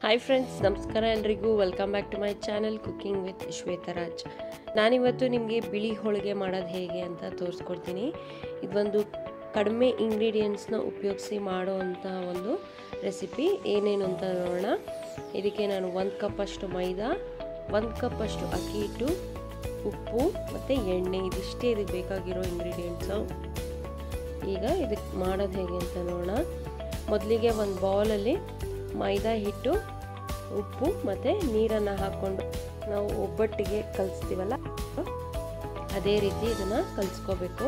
hi friends ನಮಸ್ಕಾರ ಎಲ್ರಿಗೂ welcome back to my channel cooking with Shwetaraj ನಾನಿವತ್ತು ನಿಮಗೆ ಬಿಳಿ ಹೋಳಿಗೆ ಮಾಡೋದು ಹೇಗೆ ಅಂತ ತೋರಿಸ್ಕೊಡ್ತೀನಿ ಇದೊಂದು ಕಡಿಮೆ ಇಂಗ್ರೀಡಿಯೆಂಟ್ಸ್ನ ಉಪಯೋಗಿಸಿ ಮಾಡೋವಂಥ ಒಂದು ರೆಸಿಪಿ ಏನೇನು ಅಂತ ನೋಡೋಣ ಇದಕ್ಕೆ ನಾನು ಒಂದು ಕಪ್ಪಷ್ಟು ಮೈದಾ ಒಂದು ಕಪ್ಪಷ್ಟು ಅಕ್ಕಿ ಹಿಟ್ಟು ಉಪ್ಪು ಮತ್ತು ಎಣ್ಣೆ ಇದಿಷ್ಟೇ ಇದಕ್ಕೆ ಬೇಕಾಗಿರೋ ಇಂಗ್ರೀಡಿಯೆಂಟ್ಸು ಈಗ ಇದಕ್ಕೆ ಮಾಡೋದು ಹೇಗೆ ಅಂತ ನೋಡೋಣ ಮೊದಲಿಗೆ ಒಂದು ಬೌಲಲ್ಲಿ ಮೈದಾ ಹಿಟ್ಟು ಉಪ್ಪು ಮತ್ತು ನೀರನ್ನು ಹಾಕ್ಕೊಂಡು ನಾವು ಒಬ್ಬಟ್ಟಿಗೆ ಕಲಿಸ್ತೀವಲ್ಲ ಅದೇ ರೀತಿ ಇದನ್ನು ಕಲಿಸ್ಕೋಬೇಕು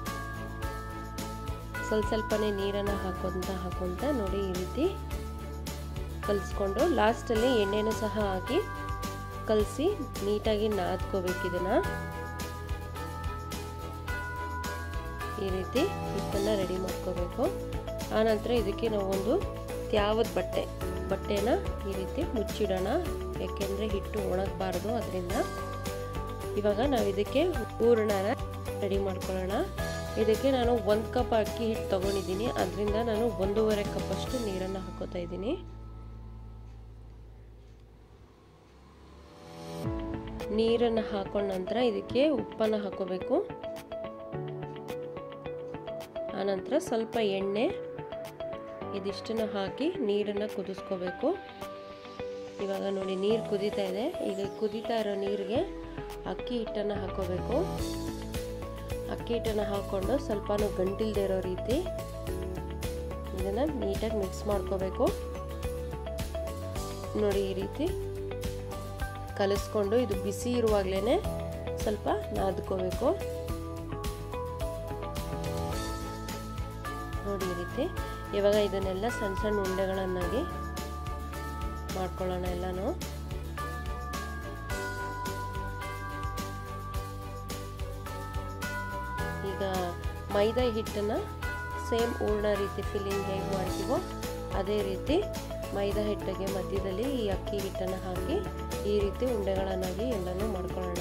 ಸ್ವಲ್ಪ ಸ್ವಲ್ಪನೇ ನೀರನ್ನು ಹಾಕೋಂತ ಹಾಕೋಂತ ನೋಡಿ ಈ ರೀತಿ ಕಲಿಸ್ಕೊಂಡು ಲಾಸ್ಟಲ್ಲಿ ಎಣ್ಣೆನೂ ಸಹ ಹಾಕಿ ಕಲಸಿ ನೀಟಾಗಿ ನಾದ್ಕೋಬೇಕು ಇದನ್ನು ಈ ರೀತಿ ಹಿಟ್ಟನ್ನು ರೆಡಿ ಮಾಡ್ಕೋಬೇಕು ಆನಂತರ ಇದಕ್ಕೆ ನಾವು ಒಂದು ತ್ಯಾವದ ಬಟ್ಟೆ ಬಟ್ಟೆನ ಈ ರೀತಿ ಮುಚ್ಚಿಡೋಣ ಯಾಕೆಂದರೆ ಹಿಟ್ಟು ಒಣಗಬಾರ್ದು ಅದರಿಂದ ಇವಾಗ ನಾವು ಇದಕ್ಕೆ ಹೂರಣನ ರೆಡಿ ಮಾಡ್ಕೊಳ್ಳೋಣ ಇದಕ್ಕೆ ನಾನು ಒಂದು ಕಪ್ ಅಕ್ಕಿ ಹಿಟ್ಟು ತೊಗೊಂಡಿದ್ದೀನಿ ಅದರಿಂದ ನಾನು ಒಂದೂವರೆ ಕಪ್ಪಷ್ಟು ನೀರನ್ನು ಹಾಕೋತಾ ಇದ್ದೀನಿ ನೀರನ್ನು ಹಾಕೊಂಡ ನಂತರ ಇದಕ್ಕೆ ಉಪ್ಪನ್ನು ಹಾಕೋಬೇಕು ಆನಂತರ ಸ್ವಲ್ಪ ಎಣ್ಣೆ ಇದಿಷ್ಟನ್ನು ಹಾಕಿ ನೀರನ್ನು ಕುದಿಸ್ಕೋಬೇಕು ಇವಾಗ ನೋಡಿ ನೀರು ಕುದೀತಾ ಇದೆ ಈಗ ಕುದೀತಾ ಇರೋ ನೀರಿಗೆ ಅಕ್ಕಿ ಹಿಟ್ಟನ್ನು ಹಾಕೋಬೇಕು ಅಕ್ಕಿ ಹಿಟ್ಟನ್ನು ಹಾಕ್ಕೊಂಡು ಸ್ವಲ್ಪ ಗಂಟಿಲ್ದೇ ಇರೋ ರೀತಿ ಇದನ್ನು ನೀಟಾಗಿ ಮಿಕ್ಸ್ ಮಾಡ್ಕೋಬೇಕು ನೋಡಿ ಈ ರೀತಿ ಕಲಿಸ್ಕೊಂಡು ಇದು ಬಿಸಿ ಇರುವಾಗಲೇ ಸ್ವಲ್ಪ ನಾದ್ಕೋಬೇಕು ನೋಡಿ ಈ ರೀತಿ ಇವಾಗ ಇದನ್ನೆಲ್ಲ ಸಣ್ಣ ಸಣ್ಣ ಉಂಡೆಗಳನ್ನಾಗಿ ಮಾಡ್ಕೊಳ್ಳೋಣ ಎಲ್ಲನೂ ಈಗ ಮೈದಾ ಹಿಟ್ಟನ್ನು ಸೇಮ್ ಹೂರ್ಣ ರೀತಿ ಫಿಲ್ಲಿಂಗ್ ಹೇಗೆ ಮಾಡ್ತೀವೋ ಅದೇ ರೀತಿ ಮೈದಾ ಹಿಟ್ಟಿಗೆ ಮಧ್ಯದಲ್ಲಿ ಈ ಅಕ್ಕಿ ಹಿಟ್ಟನ್ನು ಹಾಕಿ ಈ ರೀತಿ ಉಂಡೆಗಳನ್ನಾಗಿ ಎಲ್ಲನೂ ಮಾಡ್ಕೊಳ್ಳೋಣ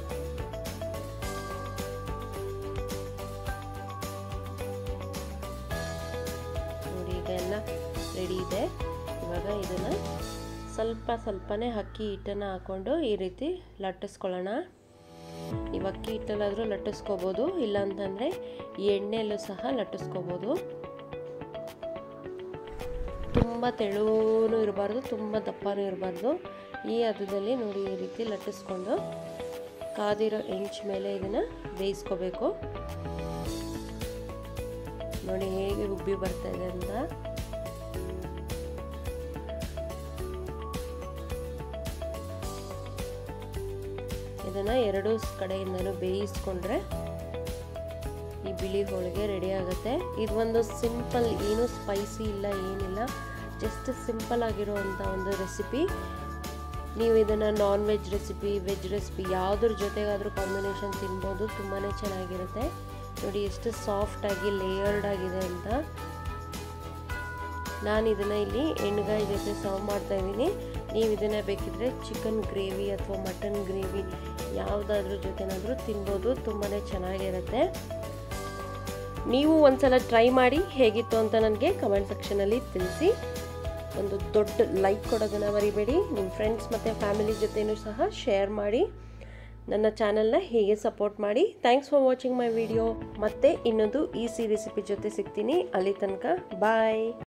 ನೋಡಿ ಈಗ ಎಲ್ಲ ರೆಡಿ ಇದೆ ಇವಾಗ ಇದನ್ನು ಸ್ವಲ್ಪ ಸ್ವಲ್ಪನೇ ಅಕ್ಕಿ ಹಿಟ್ಟನ್ನು ಹಾಕ್ಕೊಂಡು ಈ ರೀತಿ ಲಟ್ಟಿಸ್ಕೊಳ್ಳೋಣ ನೀವು ಅಕ್ಕಿ ಹಿಟ್ಟಲ್ಲಾದರೂ ಲಟ್ಟಿಸ್ಕೋಬೋದು ಇಲ್ಲಾಂತಂದರೆ ಎಣ್ಣೆಯಲ್ಲೂ ಸಹ ಲಟ್ಟಿಸ್ಕೋಬೋದು ತುಂಬ ತೆಳುವೂ ಇರಬಾರ್ದು ತುಂಬ ದಪ್ಪನೂ ಇರಬಾರ್ದು ಈ ಹದದಲ್ಲಿ ನೋಡಿ ಈ ರೀತಿ ಲಟ್ಟಿಸ್ಕೊಂಡು ಕಾದಿರೋ ಹೆಂಚ್ ಮೇಲೆ ಇದನ್ನು ಬೇಯಿಸ್ಕೋಬೇಕು ನೋಡಿ ಹೇಗೆ ಉಬ್ಬಿ ಬರ್ತಾ ಇದೆ ಅಂತ ಇದನ್ನ ಎರಡು ಕಡೆಯಿಂದನೂ ಬೇಯಿಸ್ಕೊಂಡ್ರೆ ಈ ಬಿಳಿ ಹೋಳಿಗೆ ರೆಡಿ ಆಗುತ್ತೆ ಇದು ಒಂದು ಸಿಂಪಲ್ ಏನು ಸ್ಪೈಸಿ ಇಲ್ಲ ಏನಿಲ್ಲ ಜಸ್ಟ್ ಸಿಂಪಲ್ ಆಗಿರೋವಂಥ ಒಂದು ರೆಸಿಪಿ ನೀವು ಇದನ್ನು non veg recipe veg recipe ಯಾವುದ್ರ ಜೊತೆಗಾದರೂ ಕಾಂಬಿನೇಷನ್ ತಿನ್ಬೋದು ತುಂಬಾ ಚೆನ್ನಾಗಿರುತ್ತೆ ನೋಡಿ ಎಷ್ಟು ಸಾಫ್ಟಾಗಿ ಲೇಯರ್ಡ್ ಆಗಿದೆ ಅಂತ ನಾನು ಇದನ್ನು ಇಲ್ಲಿ ಎಣ್ಣೆಗಾಯಿ ಜೊತೆ ಸರ್ವ್ ಮಾಡ್ತಾ ಇದ್ದೀನಿ ನೀವು ಇದನ್ನು ಬೇಕಿದ್ರೆ ಚಿಕನ್ ಗ್ರೇವಿ ಅಥವಾ ಮಟನ್ ಗ್ರೇವಿ ಯಾವುದಾದ್ರೂ ಜೊತೆನಾದರೂ ತಿನ್ಬೋದು ತುಂಬಾ ಚೆನ್ನಾಗಿರುತ್ತೆ ನೀವು ಒಂದ್ಸಲ ಟ್ರೈ ಮಾಡಿ ಹೇಗಿತ್ತು ಅಂತ ನನಗೆ ಕಮೆಂಟ್ ಸೆಕ್ಷನಲ್ಲಿ ತಿಳಿಸಿ ಒಂದು ದೊಡ್ಡ ಲೈಕ್ ಕೊಡೋದನ್ನು ಮರಿಬೇಡಿ ನಿಮ್ಮ ಫ್ರೆಂಡ್ಸ್ ಮತ್ತು ಫ್ಯಾಮಿಲಿ ಜೊತೆನೂ ಸಹ ಶೇರ್ ಮಾಡಿ ನನ್ನ ಚಾನಲ್ನ ಹೀಗೆ ಸಪೋರ್ಟ್ ಮಾಡಿ thanks for watching my video ಮತ್ತೆ ಇನ್ನೊಂದು ಈಸಿ ರೆಸಿಪಿ ಜೊತೆ ಸಿಗ್ತೀನಿ ಅಲ್ಲಿ ತನಕ ಬಾಯ್